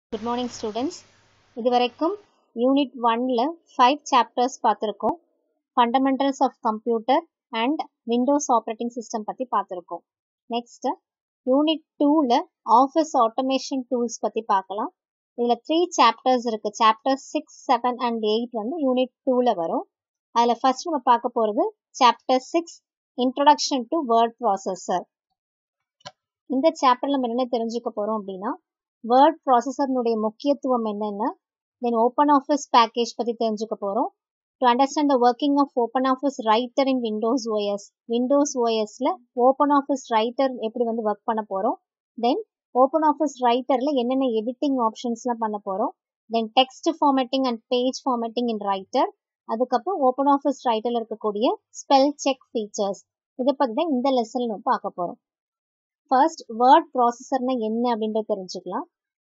good morning students இது வரைக்கும் unit ஒன்ல ஃபைவ் சாப்டர்ஸ் பார்த்துருக்கோம் fundamentals of computer and Windows operating system பற்றி பார்த்துருக்கோம் நெக்ஸ்ட் யூனிட் டூவில் ஆஃபீஸ் ஆட்டோமேஷன் டூல்ஸ் பற்றி பார்க்கலாம் இதில் த்ரீ சாப்டர்ஸ் இருக்குது chapter six seven and eight வந்து யூனிட் டூவில் வரும் அதில் ஃபர்ஸ்ட் நம்ம பார்க்க போகிறது chapter six introduction to word processor இந்த சாப்டர்ல நம்ம என்ன தெரிஞ்சுக்க போறோம் அப்படின்னா வேர்ட் ப்ராசஸர்னுடைய முக்கியத்துவம் என்னென்ன தென் ஓப்பன் ஆஃபீஸ் பேக்கேஜ் பத்தி தெரிஞ்சுக்க போறோம் to understand the working of open office Writer in Windows OS Windows ஓஎஸ்ல ஓப்பன் ஆஃபீஸ் ரைட்டர் எப்படி வந்து ஒர்க் பண்ண போறோம் தென் ஓப்பன் ஆஃபீஸ் ரைட்டர்ல என்னென்ன எடிட்டிங் ஆப்ஷன்ஸ்லாம் பண்ண போறோம் then text formatting and page formatting in Writer அதுக்கப்புறம் ஓப்பன் ஆஃபீஸ் ரைட்டர்ல இருக்கக்கூடிய ஸ்பெல் செக் ஃபீச்சர்ஸ் இதை பத்தி தான் இந்த லெசன்ல நம்ம பார்க்க போறோம் ஃபர்ஸ்ட் வேர்ட் ப்ராசஸர்னா என்ன அப்படின்றத தெரிஞ்சுக்கலாம்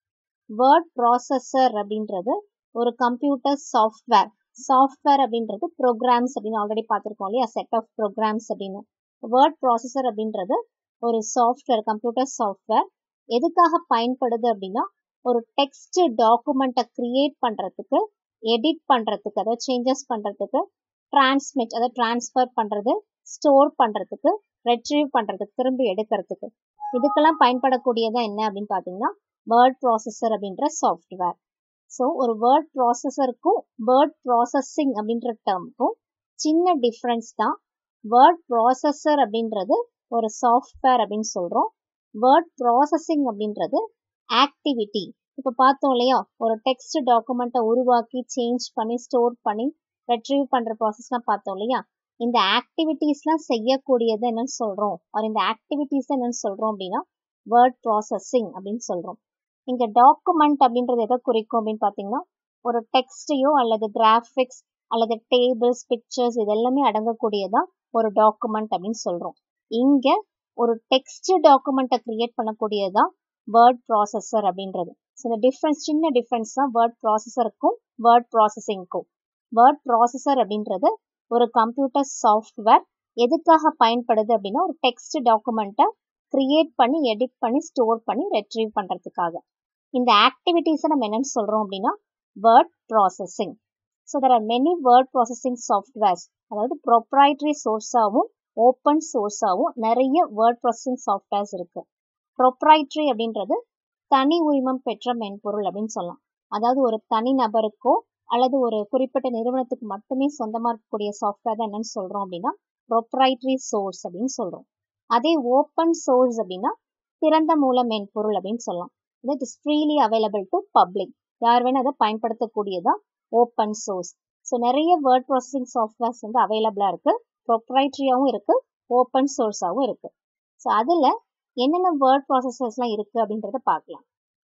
வேர்ட் ப்ராசஸர் அப்படின்றது ஒரு கம்ப்யூட்டர் சாஃப்ட்வேர் சாஃப்ட்வேர் அப்படின்றது ப்ரோக்ராம்ஸ் அப்படின்னு ஆல்ரெடி பார்த்துருக்கோம் இல்லையா செட் ஆஃப் ப்ரோக்ராம்ஸ் அப்படின்னு வேர்ட் ப்ராசஸர் அப்படின்றது ஒரு சாஃப்ட்வேர் கம்ப்யூட்டர் சாஃப்ட்வேர் எதுக்காக பயன்படுது அப்படின்னா ஒரு டெக்ஸ்ட் டாக்குமெண்ட்டை கிரியேட் பண்ணுறதுக்கு எடிட் பண்ணுறதுக்கு அதாவது சேஞ்சஸ் பண்ணுறதுக்கு டிரான்ஸ்மிட் அதாவது டிரான்ஸ்ஃபர் பண்ணுறது ஸ்டோர் பண்ணுறதுக்கு ரெட்ரீவ் பண்ணுறதுக்கு திரும்பி எடுக்கிறதுக்கு இதுக்கெல்லாம் பயன்படக்கூடியதான் என்ன அப்படின்னு பார்த்தீங்கன்னா வேர்ட் ப்ராசஸர் அப்படின்ற சாஃப்ட்வேர் ஸோ ஒரு வேர்ட் ப்ராசஸருக்கும் வேர்ட் ப்ராசஸிங் அப்படின்ற டேர்முக்கும் சின்ன டிஃப்ரென்ஸ் தான் வேர்ட் ப்ராசஸர் அப்படின்றது ஒரு சாஃப்ட்வேர் அப்படின்னு சொல்கிறோம் வேர்ட் ப்ராசஸிங் அப்படின்றது ஆக்டிவிட்டி இப்போ பார்த்தோம் இல்லையா ஒரு டெக்ஸ்ட் டாக்குமெண்ட்டை உருவாக்கி சேஞ்ச் பண்ணி ஸ்டோர் பண்ணி ரெட்ரீவ் பண்ணுற ப்ராசஸ்லாம் பார்த்தோம் இல்லையா இந்த ஆக்டிவிட்டீஸ்லாம் செய்யக்கூடியது என்னன்னு சொல்றோம் ஒரு இந்த ஆக்டிவிட்டீஸ் என்னன்னு சொல்றோம் அப்படின்னா வேர்ட் ப்ராசஸிங் அப்படின்னு சொல்றோம் இங்க டாக்குமெண்ட் அப்படின்றது எதை குறிக்கும் அப்படின்னு பாத்தீங்கன்னா ஒரு டெக்ஸ்டையோ அல்லது கிராஃபிக்ஸ் அல்லது டேபிள்ஸ் பிக்சர்ஸ் இதெல்லாமே அடங்கக்கூடியதான் ஒரு டாக்குமெண்ட் அப்படின்னு சொல்றோம் இங்க ஒரு டெக்ஸ்ட் டாக்குமெண்ட்டை கிரியேட் பண்ணக்கூடியதான் வேர்ட் ப்ராசஸர் அப்படின்றது ஸோ இந்த டிஃப்ரென்ஸ் சின்ன டிஃப்ரென்ஸ் தான் வேர்ட் ப்ராசஸருக்கும் வேர்ட் ப்ராசஸிங்க்கும் வேர்ட் ப்ராசஸர் அப்படின்றது ஒரு கம்ப்யூட்டர் சாஃப்ட்வேர் எதுக்காக பயன்படுது அப்படின்னா ஒரு டெக்ஸ்ட் டாக்குமெண்ட்டை கிரியேட் பண்ணி எடிட் பண்ணி ஸ்டோர் பண்ணி ரெட்ரீவ் பண்ணுறதுக்காக இந்த ஆக்டிவிட்டீஸை நம்ம என்னன்னு சொல்கிறோம் அப்படின்னா word processing so there are many word processing softwares அதாவது ப்ரொப்ரைட்ரி சோர்ஸாகவும் ஓப்பன் சோர்ஸாகவும் நிறைய வேர்ட் ப்ராசஸிங் சாஃப்ட்வேர்ஸ் இருக்கு ப்ரொப்ரைட்ரி அப்படின்றது தனி உரிமம் பெற்ற மென்பொருள் அப்படின்னு சொல்லலாம் அதாவது ஒரு தனி நபருக்கோ அல்லது ஒரு குறிப்பிட்ட நிறுவனத்துக்கு மட்டுமே சொந்தமாக இருக்கக்கூடிய சாஃப்ட்வேர் தான் என்னன்னு சொல்கிறோம் அப்படின்னா ப்ரொப்ரைட்ரி சோர்ஸ் அப்படின்னு சொல்கிறோம் அதே ஓப்பன் சோர்ஸ் அப்படின்னா திறந்த மூல மென்பொருள் அப்படின்னு சொல்லலாம் it is freely available to public யார் வேணால் அதை பயன்படுத்தக்கூடியதான் ஓப்பன் சோர்ஸ் ஸோ நிறைய வேர்ட் ப்ராசஸிங் சாஃப்ட்வேர்ஸ் வந்து அவைலபிளாக இருக்குது ப்ரொப்ரைட்ரியாகவும் இருக்குது ஓப்பன் சோர்ஸாகவும் இருக்குது ஸோ அதில் என்னென்ன வேர்ட் ப்ராசஸர்ஸ்லாம் இருக்குது அப்படின்றத பார்க்கலாம்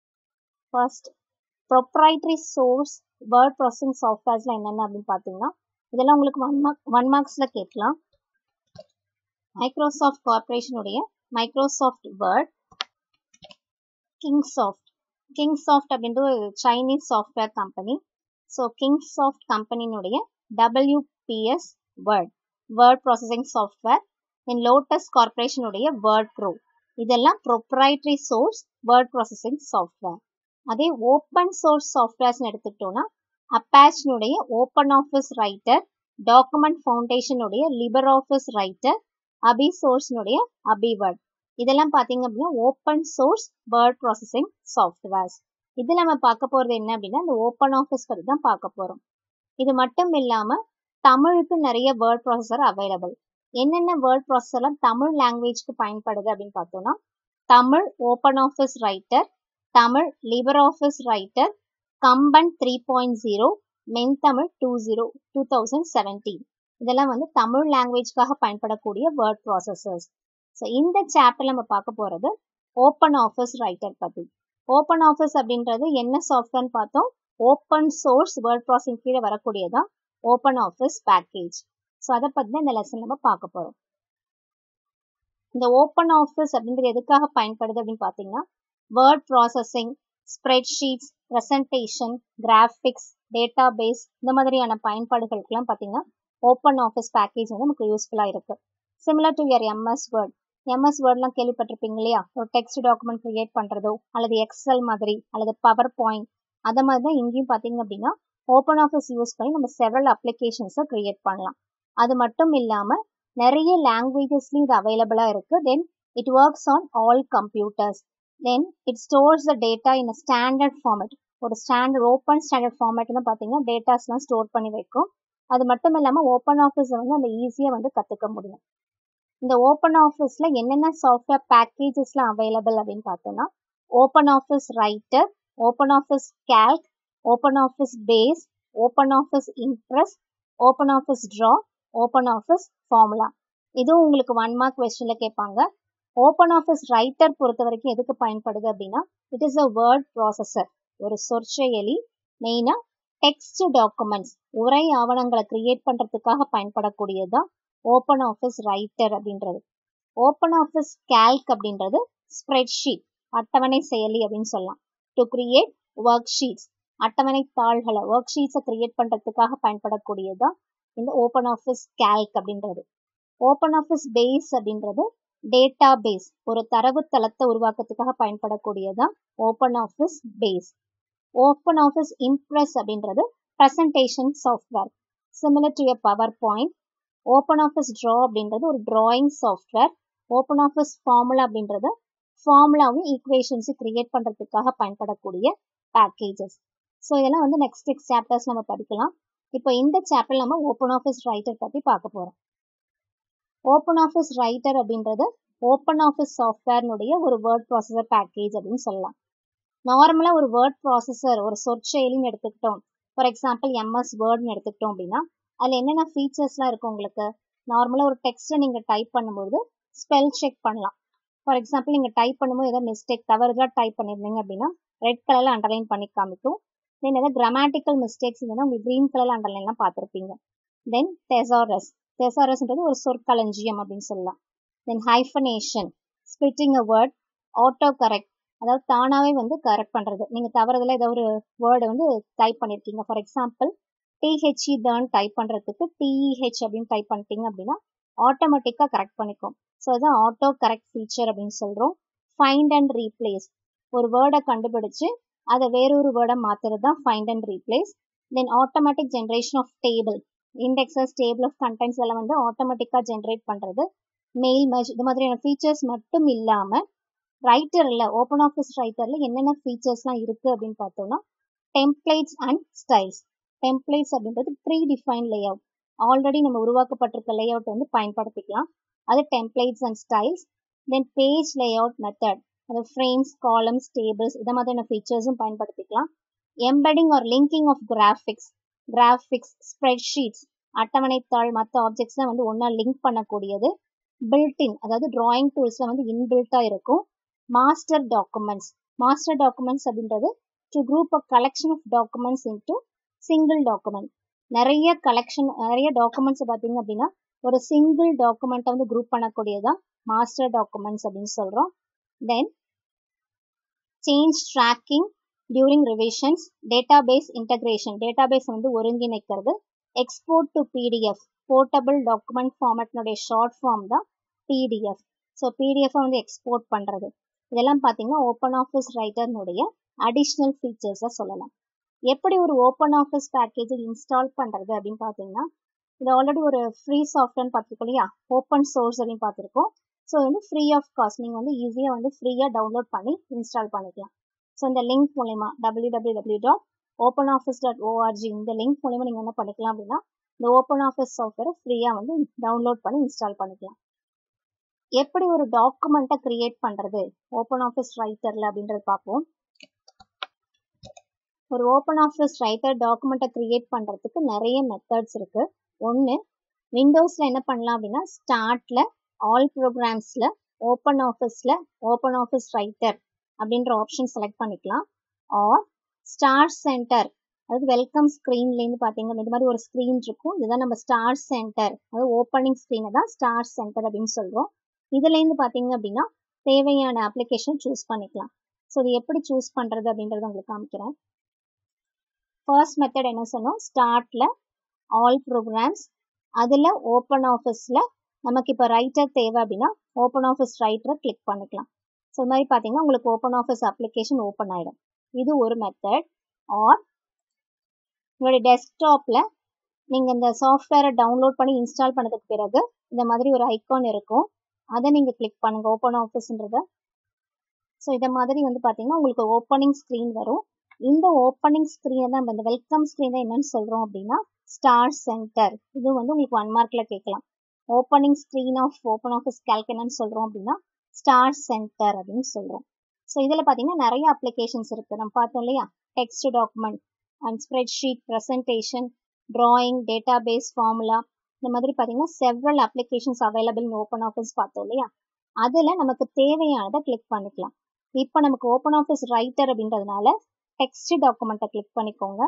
first proprietary source word processing சாஃப்ட்வேர்ஸ்லாம் என்னென்ன அப்படின்னு பார்த்தீங்கன்னா இதெல்லாம் உங்களுக்கு ஒன் மார்க் ஒன் மார்க்ஸில் கேட்கலாம் மைக்ரோசாஃப்ட் கார்பரேஷனுடைய மைக்ரோசாஃப்ட் வேர்ட் கிங்சாஃப்ட் கிங்சாஃப்ட் அப்படின்ற ஒரு Chinese software company so Kingsoft கம்பெனினுடைய WPS Word word processing software then Lotus கார்பரேஷனுடைய வேர்ட் ப்ரோ இதெல்லாம் proprietary source word processing software அதே ஓப்பன் சோர்ஸ் சாஃப்ட்வேர்ஸ்னு எடுத்துக்கிட்டோம்னா அப்பாச்னுடைய ஓப்பன் ஆஃபீஸ் ரைட்டர் டாக்குமெண்ட் ஃபவுண்டேஷனுடைய லிபர் ஆஃபீஸ் ரைட்டர் அபி சோர்ஸ்னுடைய அபி வேர்ட் இதெல்லாம் பார்த்தீங்க அப்படின்னா open source word processing softwares இதில் நம்ம பார்க்க போகிறது என்ன அப்படின்னா இந்த ஓப்பன் ஆஃபீஸ் பற்றி தான் பார்க்க போகிறோம் இது மட்டும் இல்லாமல் தமிழுக்கு நிறைய வேர்ட் ப்ராசஸர் அவைலபிள் என்னென்ன வேர்ட் ப்ராசஸர்லாம் தமிழ் லாங்குவேஜ்க்கு பயன்படுது அப்படின்னு பார்த்தோம்னா Tamil open office Writer Tamil LibreOffice Writer Kamban three point zero Menthamizh two zero two thousand seventeen இதெல்லாம் வந்து தமிழ் லாங்குவேஜ்க்காக பயன்படக்கூடிய வேர்ட் ப்ராசஸர்ஸ் ஸோ இந்த சாப்டர் நம்ம பார்க்க போகிறது ஓப்பன் ஆஃபீஸ் ரைட்டர் பற்றி ஓப்பன் ஆஃபீஸ் அப்படின்றது என்ன சாஃப்ட்வேர்னு பார்த்தோம் ஓப்பன் சோர்ஸ் வேர்ட் ப்ராசஸிங் கீழே வரக்கூடியதான் ஓப்பன் ஆஃபீஸ் பேக்கேஜ் ஸோ அதை பற்றி தான் இந்த லெசன் நம்ம பார்க்க போகிறோம் இந்த ஓப்பன் ஆஃபீஸ் அப்படின்றது எதுக்காக பயன்படுது அப்படின்னு பார்த்தீங்கன்னா word processing spreadsheets presentation graphics database இந்த மாதிரியான பயன்பாடுகளுக்கெல்லாம் பார்த்தீங்கன்னா ஓப்பன் ஆஃபீஸ் பேக்கேஜ் வந்து நமக்கு யூஸ்ஃபுல்லாக இருக்குது similar to your MS Word MS வேர்ட்லாம் கேள்விப்பட்டிருப்பீங்க இல்லையா ஒரு டெக்ஸ்ட் டாக்குமெண்ட் கிரியேட் பண்ணுறதோ அல்லது எக்ஸல் மாதிரி அல்லது பவர் பாயிண்ட் அதை மாதிரி தான் இங்கேயும் பார்த்தீங்க அப்படின்னா ஓப்பன் ஆஃபீஸ் யூஸ் பண்ணி நம்ம செவரல் அப்ளிகேஷன்ஸை கிரியேட் பண்ணலாம் அது மட்டும் இல்லாமல் நிறைய லாங்குவேஜஸ்லையும் இது அவைலபிளாக இருக்குது then it works on all computers then it stores the data in a standard format ஒரு ஸ்டாண்டர்ட் ஓப்பன் ஸ்டாண்டர்ட் ஃபார்மேட்னு பார்த்தீங்கன்னா டேட்டாஸ்லாம் ஸ்டோர் பண்ணி வைக்கும் அது மட்டும் இல்லாமல் ஓப்பன் ஆஃபீஸை வந்து நம்ம ஈஸியாக வந்து கற்றுக்க முடியும் இந்த ஓப்பன் ஆஃபீஸில் என்னென்ன சாஃப்ட்வேர் பேக்கேஜஸ்லாம் அவைலபிள் அப்படின்னு பார்த்தோம்னா open office Writer open office Calc OpenOffice Base OpenOffice Impress OpenOffice Draw OpenOffice Formula இதுவும் உங்களுக்கு ஒன் மார்க் கொஸ்டினில் கேட்பாங்க ஓப்பன் ஆஃபீஸ் ரைட்டர் பொறுத்த வரைக்கும் எதுக்கு பயன்படுது அப்படின்னா it is a word processor ஒரு சொற்செயலி மெயினாக டெக்ஸ்ட் டாக்குமெண்ட்ஸ் உரை ஆவணங்களை கிரியேட் பண்ணுறதுக்காக பயன்படக்கூடியது தான் ஓப்பன் ஆஃபீஸ் ரைட்டர் அப்படின்றது ஓப்பன் ஆஃபீஸ் கேல்க் அப்படின்றது ஸ்ப்ரெட்ஷீட் அட்டவணை செயலி அப்படின்னு சொல்லலாம் டு கிரியேட் ஒர்க் ஷீட்ஸ் அட்டவணை தாள்களை ஒர்க் ஷீட்ஸை கிரியேட் பண்ணுறதுக்காக பயன்படக்கூடியது தான் இந்த ஓப்பன் ஆஃபீஸ் கேல்க் அப்படின்றது ஓப்பன் ஆஃபீஸ் பேஸ் அப்படின்றது டேட்டா பேஸ் ஒரு தரவுத்தளத்தை உருவாக்கத்துக்காக பயன்படக்கூடியதான் OpenOffice Base OpenOffice Impress அப்படின்றது presentation software similar to a PowerPoint OpenOffice Draw அப்படின்றது ஒரு drawing software OpenOffice Formula அப்படின்றது ஃபார்முலாவும் ஈக்குவேஷன்ஸும் கிரியேட் பண்ணுறதுக்காக பயன்படக்கூடிய பேக்கேஜஸ் ஸோ இதெல்லாம் வந்து நெக்ஸ்ட் நெக்ஸ்ட் சாப்டர்ஸ் நம்ம படிக்கலாம் இப்போ இந்த சாப்டர் நம்ம ஓப்பன் ஆஃபீஸ் ரைட்டர் பற்றி பார்க்க போகிறோம் ஓப்பன் ஆஃபீஸ் ரைட்டர் அப்படின்றது ஓப்பன் ஆஃபீஸ் சாஃப்ட்வேர்னுடைய ஒரு வேர்ட் ப்ராசஸர் பேக்கேஜ் அப்படின்னு சொல்லலாம் நார்மலாக ஒரு வேர்ட் ப்ராசஸர் ஒரு சொற்செயலின்னு எடுத்துக்கிட்டோம் ஃபார் எக்ஸாம்பிள் எம்எஸ் வேர்ட்னு எடுத்துக்கிட்டோம் அப்படின்னா அதில் என்னென்ன ஃபீச்சர்ஸ்லாம் இருக்கும் உங்களுக்கு நார்மலாக ஒரு டெக்ஸ்ட்டை நீங்கள் டைப் பண்ணும்போது ஸ்பெல் செக் பண்ணலாம் ஃபார் எக்ஸாம்பிள் நீங்கள் டைப் பண்ணும்போது ஏதாவது மிஸ்டேக் தவறுதலாக டைப் பண்ணியிருந்தீங்க அப்படின்னா ரெட் கலரில் அண்டர்லைன் பண்ணி காமிக்கும் தென் ஏதாவது கிராமட்டிக்கல் மிஸ்டேக்ஸ் இருந்ததுன்னா உங்களுக்கு க்ரீன் கலரில் அண்டர்லைன்லாம் பார்த்துருப்பீங்க தென் தெசாரஸ் தெசாரஸ்ன்றது ஒரு சொற்களஞ்சியம் அப்படின்னு சொல்லலாம் தென் hyphenation splitting a word auto correct அதாவது தானாகவே வந்து கரெக்ட் பண்ணுறது நீங்கள் தவறுதலாக ஏதோ ஒரு வேர்டை வந்து டைப் பண்ணியிருக்கீங்க ஃபார் எக்ஸாம்பிள் டிஹெச்இ தான் டைப் பண்ணுறதுக்கு டிஇஹெச் அப்படின்னு டைப் பண்ணிட்டீங்க அப்படின்னா ஆட்டோமேட்டிக்காக கரெக்ட் பண்ணிக்கும் ஸோ அதுதான் ஆட்டோ கரெக்ட் ஃபீச்சர் அப்படின்னு சொல்கிறோம் ஃபைண்ட் அண்ட் ரீப்ளேஸ் ஒரு வேர்டை கண்டுபிடிச்சு அதை வேறொரு வேர்டை மாற்றுறது தான் find and replace then automatic generation of table indexes table of contents எல்லாம் வந்து ஆட்டோமேட்டிக்காக ஜென்ரேட் பண்ணுறது மெயில் மர்ஜ் இது மாதிரியான ஃபீச்சர்ஸ் மட்டும் இல்லாமல் ரைட்டரில் ஓப்பன் ஆஃபீஸ் ரைட்டரில் என்னென்ன ஃபீச்சர்ஸ்லாம் இருக்குது அப்படின்னு பார்த்தோம்னா டெம்ப்ளேட்ஸ் அண்ட் ஸ்டைல்ஸ் டெம்ப்ளேட்ஸ் அப்படின்றது predefine layout already நம்ம உருவாக்கப்பட்டிருக்க லே அவுட் வந்து பயன்படுத்திக்கலாம் அது templates and styles then page layout method அது ஃப்ரேம்ஸ் காலம்ஸ் டேபிள்ஸ் இதை மாதிரியான ஃபீச்சர்ஸும் பயன்படுத்திக்கலாம் embedding or linking of graphics graphics spreadsheets அட்டவணைத்தாள் மற்ற ஆப்ஜெக்ட்ஸ்லாம் வந்து ஒன்றா லிங்க் பண்ணக்கூடியது பில்டின் அதாவது டிராயிங் டூல்ஸில் வந்து இன்பில்ட்டாக இருக்கும் மாஸ்டர் டாக்குமெண்ட்ஸ் மாஸ்டர் டாக்குமெண்ட்ஸ் அப்படின்றது to group a collection of documents into single document நிறைய கலெக்ஷன் நிறைய டாக்குமெண்ட்ஸ் பார்த்தீங்க அப்படின்னா ஒரு சிங்கிள் டாக்குமெண்ட்டை வந்து குரூப் பண்ணக்கூடியதான் மாஸ்டர் டாக்குமெண்ட்ஸ் அப்படின்னு சொல்கிறோம் then change tracking during revisions database integration database வந்து ஒருங்கிணைக்கிறது export to PDF portable document ஃபார்மேட்னுடைய ஷார்ட் ஃபார்ம் தான் பிடிஎஃப் ஸோ பிடிஎஃப் வந்து எக்ஸ்போர்ட் பண்ணுறது இதெல்லாம் பார்த்தீங்கன்னா ஓப்பன் ஆஃபீஸ் ரைட்டர்னுடைய அடிஷ்னல் ஃபீச்சர்ஸை சொல்லலாம் எப்படி ஒரு ஓப்பன் ஆஃபீஸ் பேக்கேஜை இன்ஸ்டால் பண்ணுறது அப்படின்னு பார்த்தீங்கன்னா இது ஆல்ரெடி ஒரு ஃப்ரீ சாஃப்ட்வேர்னு பார்த்துருக்கோம் இல்லையா ஓப்பன் சோர்ஸ் அப்படின்னு பார்த்துருக்கோம் ஸோ வந்து ஃப்ரீ ஆஃப் காஸ்ட் நீங்கள் வந்து ஈஸியாக வந்து ஃப்ரீயாக டவுன்லோட் பண்ணி இன்ஸ்டால் பண்ணிக்கலாம் ஸோ இந்த லிங்க் மூலயமா W W W dot open office dot ORG இந்த லிங்க் மூலயமா நீங்கள் என்ன பண்ணிக்கலாம் அப்படின்னா இந்த ஓப்பன் ஆஃபீஸ் சாஃப்ட்வேரை ஃப்ரீயாக வந்து டவுன்லோட் பண்ணி இன்ஸ்டால் பண்ணிக்கலாம் எப்படி ஒரு டாக்குமெண்ட்டை கிரியேட் பண்ணுறது ஓப்பன் ஆஃபீஸ் ரைட்டரில் அப்படின்றது பார்ப்போம் ஒரு ஓப்பன் ஆஃபீஸ் ரைட்டர் டாக்குமெண்ட்டை கிரியேட் பண்ணுறதுக்கு நிறைய மெத்தட்ஸ் இருக்குது ஒன்று விண்டோஸில் என்ன பண்ணலாம் அப்படின்னா ஸ்டார்ட்டில் ஆல் ப்ரோக்ராம்ஸில் ஓப்பன் ஆஃபீஸில் ஓப்பன் ஆஃபீஸ் ரைட்டர் அப்படின்ற ஆப்ஷன் செலக்ட் பண்ணிக்கலாம் ஆர் ஸ்டார் சென்டர் அதாவது வெல்கம் ஸ்க்ரீன்லேருந்து பார்த்தீங்கன்னா இந்த மாதிரி ஒரு ஸ்க்ரீன் இருக்கும் இதுதான் நம்ம ஸ்டார் சென்டர் அதாவது ஓப்பனிங் ஸ்க்ரீனை தான் ஸ்டார் சென்டர் அப்படின்னு சொல்கிறோம் இதுலேருந்து பார்த்தீங்க அப்படின்னா தேவையான அப்ளிகேஷன் சூஸ் பண்ணிக்கலாம் ஸோ இது எப்படி சூஸ் பண்ணுறது அப்படின்றத உங்களுக்கு காமிக்கிறேன் ஃபர்ஸ்ட் மெத்தட் என்ன சொன்னோம் ஸ்டார்ட்டில் ஆல் ப்ரோக்ராம்ஸ் அதில் ஓப்பன் ஆஃபீஸில் நமக்கு இப்போ ரைட்டர் தேவை அப்படின்னா ஓப்பன் ஆஃபீஸ் ரைட்டரை கிளிக் பண்ணிக்கலாம் ஸோ இது மாதிரி பார்த்தீங்கன்னா உங்களுக்கு ஓப்பன் ஆஃபீஸ் அப்ளிகேஷன் ஓப்பன் ஆகிடும் இது ஒரு மெத்தட் ஆர் உங்களுடைய டெஸ்க்டாப்பில் நீங்கள் இந்த சாஃப்ட்வேரை டவுன்லோட் பண்ணி இன்ஸ்டால் பண்ணதுக்கு பிறகு இந்த மாதிரி ஒரு ஐக்கான் இருக்கும் அதை நீங்கள் கிளிக் பண்ணுங்கள் ஓப்பன் ஆஃபீஸ்ன்றத ஸோ இதை மாதிரி வந்து பார்த்தீங்கன்னா உங்களுக்கு ஓப்பனிங் ஸ்க்ரீன் வரும் இந்த ஓப்பனிங் ஸ்க்ரீனை தான் நம்ம இந்த வெல்கம் ஸ்க்ரீனை என்னன்னு சொல்கிறோம் அப்படின்னா ஸ்டார் சென்டர் இது வந்து உங்களுக்கு ஒன் மார்க்கில் கேட்கலாம் opening screen of open office calc என்னன்னு சொல்கிறோம் அப்படின்னா ஸ்டார் சென்டர் அப்படின்னு சொல்கிறோம் ஸோ இதில் பார்த்தீங்கன்னா நிறைய அப்ளிகேஷன்ஸ் இருக்குது நம்ம பார்த்தோம் இல்லையா text document and spreadsheet presentation drawing database formula இந்த மாதிரி பார்த்தீங்கன்னா several applications available in open office பார்த்தோம் இல்லையா அதில் நமக்கு தேவையானதை கிளிக் பண்ணிக்கலாம் இப்போ நமக்கு ஓப்பன் ஆஃபீஸ் ரைட்டர் அப்படின்றதுனால டெக்ஸ்ட் டாக்குமெண்ட்டை கிளிக் பண்ணிக்கோங்க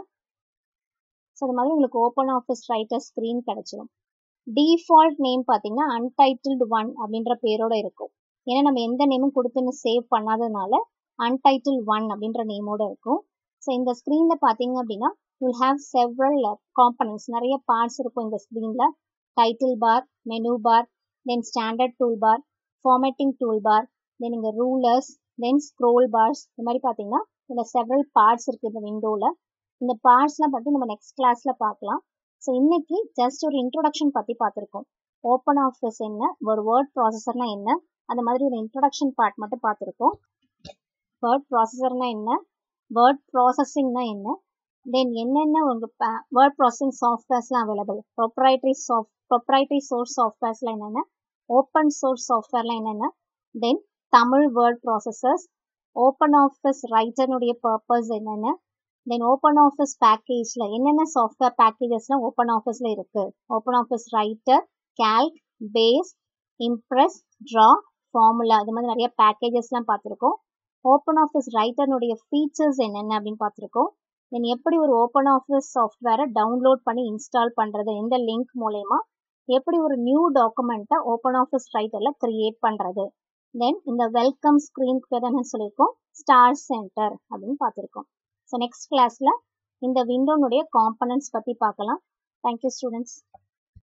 ஸோ அது மாதிரி உங்களுக்கு ஓப்பன் ஆஃபீஸ் ரைட்டர் ஸ்க்ரீன் கிடைச்சிடும் டிஃபால்ட் நேம் பார்த்தீங்கன்னா அன்டைட்டில்டு ஒன் அப்படின்ற பேரோட இருக்கும் ஏன்னா நம்ம எந்த நேமும் கொடுத்துன்னு சேவ் பண்ணாததுனால அன்டைட்டில் ஒன் அப்படின்ற நேமோட இருக்கும் ஸோ இந்த ஸ்க்ரீனில் பார்த்தீங்க அப்படின்னா வில் ஹாவ் செவரல் காம்பனன்ஸ் நிறைய பார்ட்ஸ் இருக்கும் இந்த ஸ்க்ரீனில் title bar menu bar then standard toolbar formatting toolbar then இங்கே ரூலர்ஸ் தென் ஸ்க்ரோல் பார்ஸ் இந்த மாதிரி பார்த்தீங்கன்னா இதில் செவரல் பார்ட்ஸ் இருக்குது இந்த விண்டோவில் இந்த பார்ட்ஸ்லாம் பற்றி நம்ம நெக்ஸ்ட் கிளாஸில் பார்க்கலாம் ஸோ இன்னைக்கு ஜஸ்ட் ஒரு இன்ட்ரோடக்ஷன் பற்றி பார்த்துருக்கோம் ஓப்பன் ஆஃபீஸ் என்ன ஒரு வேர்ட் ப்ராசஸர்னா என்ன அந்த மாதிரி ஒரு இன்ட்ரோடக்ஷன் பார்ட் மட்டும் பார்த்துருக்கோம் வேர்ட் ப்ராசஸர்னா என்ன வேர்ட் ப்ராசஸிங்னா என்ன தென் என்னென்ன உங்கள் வேர்ட் ப்ராசஸிங் சாஃப்ட்வேர்ஸ்லாம் available proprietary soft proprietary source சாஃப்ட்வேர்ஸ்லாம் என்னென்ன ஓப்பன் சோர்ஸ் சாஃப்ட்வேர்லாம் என்னென்ன then Tamil word processors open office ரைட்டர்னுடைய பர்பஸ் என்னென்ன தென் ஓப்பன் ஆஃபீஸ் பேக்கேஜில் என்னென்ன சாஃப்ட்வேர் பேக்கேஜஸ்லாம் ஓப்பன் ஆஃபீஸில் இருக்குது open office writer calc base impress draw formula இது மாதிரி நிறைய பேக்கேஜஸ்லாம் பார்த்துருக்கோம் ஓப்பன் ஆஃபீஸ் ரைட்டர்னுடைய ஃபீச்சர்ஸ் என்னென்ன அப்படின்னு பார்த்துருக்கோம் தென் எப்படி ஒரு ஓப்பன் ஆஃபீஸ் சாஃப்ட்வேரை டவுன்லோட் பண்ணி இன்ஸ்டால் பண்ணுறது எந்த லிங்க் மூலயமா எப்படி ஒரு நியூ டாக்குமெண்ட்டை ஓப்பன் ஆஃபீஸ் ரைட்டரில் க்ரியேட் பண்ணுறது தென் இந்த வெல்கம் ஸ்க்ரீன் பேர் என்ன சொல்லியிருக்கோம் ஸ்டார் சென்டர் அப்படின்னு பார்த்துருக்கோம் ஸோ நெக்ஸ்ட் கிளாஸில் இந்த விண்டோனுடைய காம்பனன்ட்ஸ் பற்றி பார்க்கலாம் தேங்க்யூ ஸ்டூடெண்ட்ஸ்